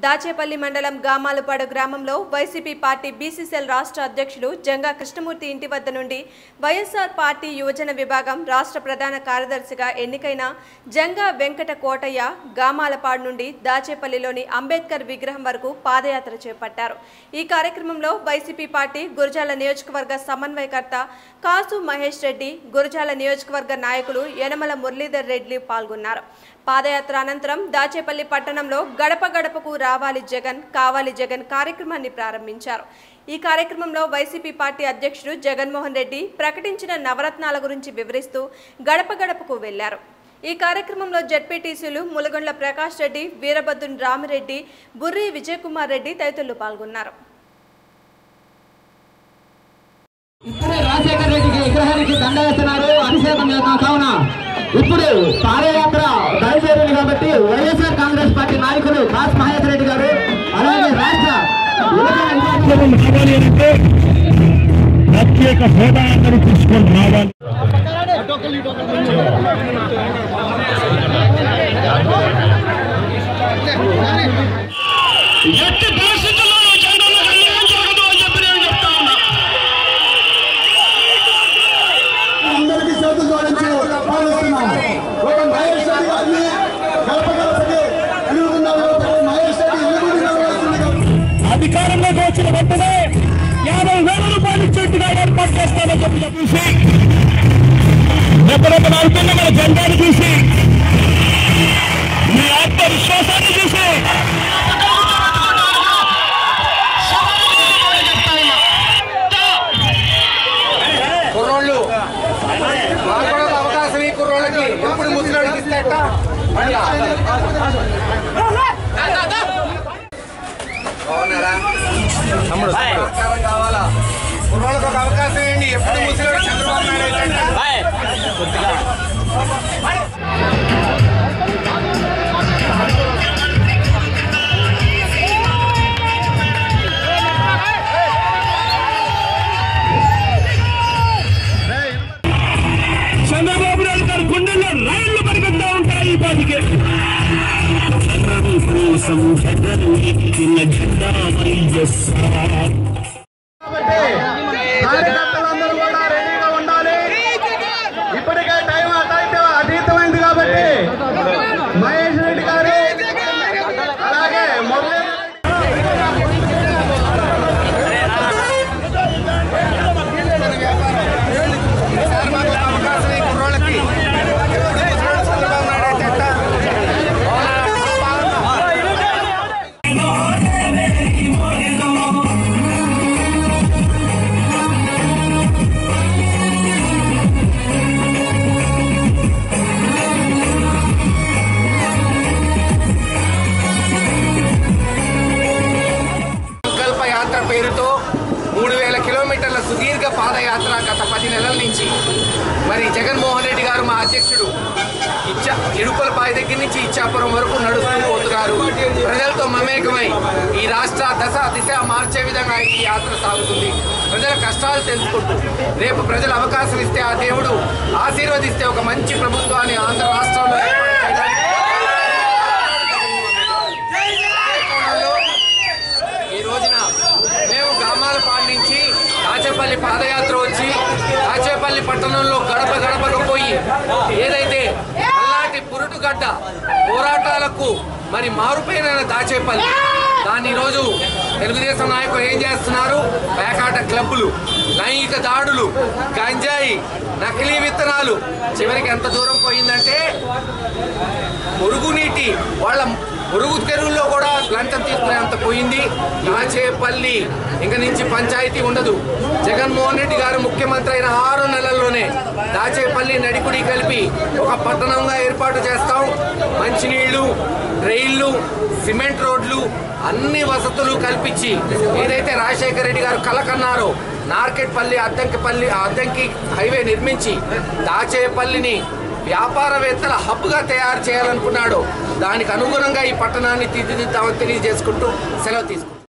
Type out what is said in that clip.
దాచేపల్లి మండలం గామాలపాడు గ్రామంలో YCP party BCCL రాష్ట్ర అధ్యక్షులు జంగా కృష్ణమూర్తి ఇంటి వద్ద నుండి వైఎస్ఆర్ పార్టీ యువజన విభాగం రాష్ట్ర ప్రధాన కార్యదర్శిగా ఎన్నికైన జంగా వెంకట కోటయ్య గామాలపాడు నుండి దాచేపల్లిలోని అంబేద్కర్ విగ్రహం వరకు పాదయాత్ర చేపట్టారు ఈ కార్యక్రమంలో వైసీపీ పార్టీ గురజాల నియోజకవర్గ సమన్వయకర్త కాసు మహేష్ రెడ్డి గురజాల నియోజకవర్గ నాయకులు యనమల మురళీధర్ రెడ్డి పాల్గొన్నారు పాదయాత్ర అనంతరం దాచేపల్లి పట్టణంలో గడప గడపకు రావాలి జగన్ కావాలి జగన్ కార్యక్రమాన్ని ప్రారంభించారు ఈ కార్యక్రమంలో వైసీపీ పార్టీ అధ్యక్షుడు జగన్మోహన్ రెడ్డి ప్రకటించిన నవరత్నాల గురించి వివరిస్తూ గడప గడపకు వెళ్లారు ఈ కార్యక్రమంలో జడ్పీటీసీలు ములగొండ్ల ప్రకాష్ రెడ్డి వీరభద్రుని రామిరెడ్డి బుర్రి విజయకుమార్ రెడ్డి తదితరులు పాల్గొన్నారు ఇప్పుడే రాజశేఖర రెడ్డికి విగ్రహానికి దండ వేస్తున్నారు అభిషేకం చేద్దాం కావున ఇప్పుడు పాదయాత్ర బయలుదేరింది కాబట్టి వైఎస్ఆర్ కాంగ్రెస్ పార్టీ నాయకులు కాస్ మహేష్ రెడ్డి గారు అలాగే రాష్ట్ర యువజన విభాగం రావాలి అంటే ప్రత్యేక హోదా అందరూ తీసుకొని రావాలి ఎట్టి పరిస్థితుల్లోనూ చంద్రబాబు అన్యాయం జరగదు అని చెప్పి నేను చెప్తా ఉన్నా అందరికీ చేతులు జోడించి పాల్గొస్తున్నాం ఒక మహేష్ రెడ్డి గారిని గడప గడపకి తిరుగుతున్న యువతకు మహేష్ రెడ్డి ఎలుగుడి నిలవాల్సిందిగా అధికారంలోకి వచ్చిన వెంటనే యాభై వేల రూపాయలు ఇచ్చేట్టుగా ఏర్పాటు చేస్తామని చెప్పి చూసి రెప్పరెప్పలాడుతున్న మన జెండాను చూసి మీ ఆత్మవిశ్వాసాన్ని చూసి కుర్రోళ్ళు మాకు కూడా ఒక అవకాశం ఈ కుర్రోళ్ళకి ఎప్పుడు ముసలికి ఇస్తే ఎట్టా? బాగున్నారా తమ్ముడు సహకారం కావాలా కుర్రోళ్ళకి ఒక అవకాశం ఏంటి ఎప్పుడు ముసలివాడు చంద్రబాబు నాయుడు అయితే ఎట్టా? చంద్రబాబు నాయుడు గారి గుండెల్లో రైళ్లు పరిగెత్తా ఉంటాయి ఈ పాటికి చంద్రబాబు కోసం జగన్ ఎక్కిన జెండా వైఎస్ఆర్ కార్యకర్తలందరూ కూడా రెడీగా ఉండాలి ఇప్పటికే టైం అతీత అతీతమైంది కాబట్టి మహేష్ రెడ్డి గారు అలాగే మురళీ ఈసారి మాకు ఒక అవకాశం ఈ కుర్రోళ్ళకి ఎప్పుడు ముసలివాడు చంద్రబాబు నాయుడు అయితే ఎట్టా? సంకల్ప యాత్ర పేరుతో మూడు వేల కిలోమీటర్ల సుదీర్ఘ పాదయాత్ర గత పది నెలల నుంచి మరి జగన్మోహన్ రెడ్డి గారు మా అధ్యక్షుడు ఇచ్చా ఇడుపలపాయ దగ్గర నుంచి ఇచ్చాపురం వరకు నడుస్తూ పోతున్నారు ప్రజలతో మమేకమై ఈ రాష్ట్ర దశ దిశ మార్చే విధంగా ఈ యాత్ర సాగుతుంది ప్రజల కష్టాలు తెలుసుకుంటూ రేపు ప్రజలు అవకాశం ఇస్తే ఆ దేవుడు ఆశీర్వదిస్తే ఒక మంచి ప్రభుత్వాన్ని ఆంధ్ర రాష్ట్రంలో ఏర్పాటు చేయడానికి కోణంలో ఈ రోజున మేము గ్రామాలపాడు నుంచి దాచేపల్లి పాదయాత్ర వచ్చి దాచేపల్లి పట్టణంలో గడప గడపకు పోయి ఏదైతే అలాంటి పురుటుగడ్డ పోరాటాలకు మరి మారుపైన దాచేపల్లి దాన్ని ఈరోజు తెలుగుదేశం నాయకులు ఏం చేస్తున్నారు పేకాట క్లబ్బులు లైంగిక దాడులు గంజాయి నకిలీ విత్తనాలు చివరికి ఎంత దూరం పోయిందంటే మురుగునీటి వాళ్ళ మురుగు తెరువుల్లో కూడా లంచం తీసుకునేంత పోయింది నాచేపల్లి ఇంక నుంచి పంచాయతీ ఉండదు జగన్మోహన్ రెడ్డి గారు ముఖ్యమంత్రి అయిన ఆరు నెలల్లోనే దాచేపల్లి నడికుడి కలిపి ఒక పట్టణంగా ఏర్పాటు చేస్తాం మంచినీళ్లు రైళ్లు సిమెంట్ రోడ్లు అన్ని వసతులు కల్పించి ఏదైతే రాజశేఖర రెడ్డి గారు కలకన్నారో నార్కెట్పల్లి అద్దంకిపల్లి అద్దంకి హైవే నిర్మించి దాచేపల్లిని వ్యాపారవేత్తల హబ్గా తయారు చేయాలనుకున్నాడు దానికి అనుగుణంగా ఈ పట్టణాన్ని తీర్చిదిద్దామని తెలియజేసుకుంటూ సెలవు తీసుకుంటాం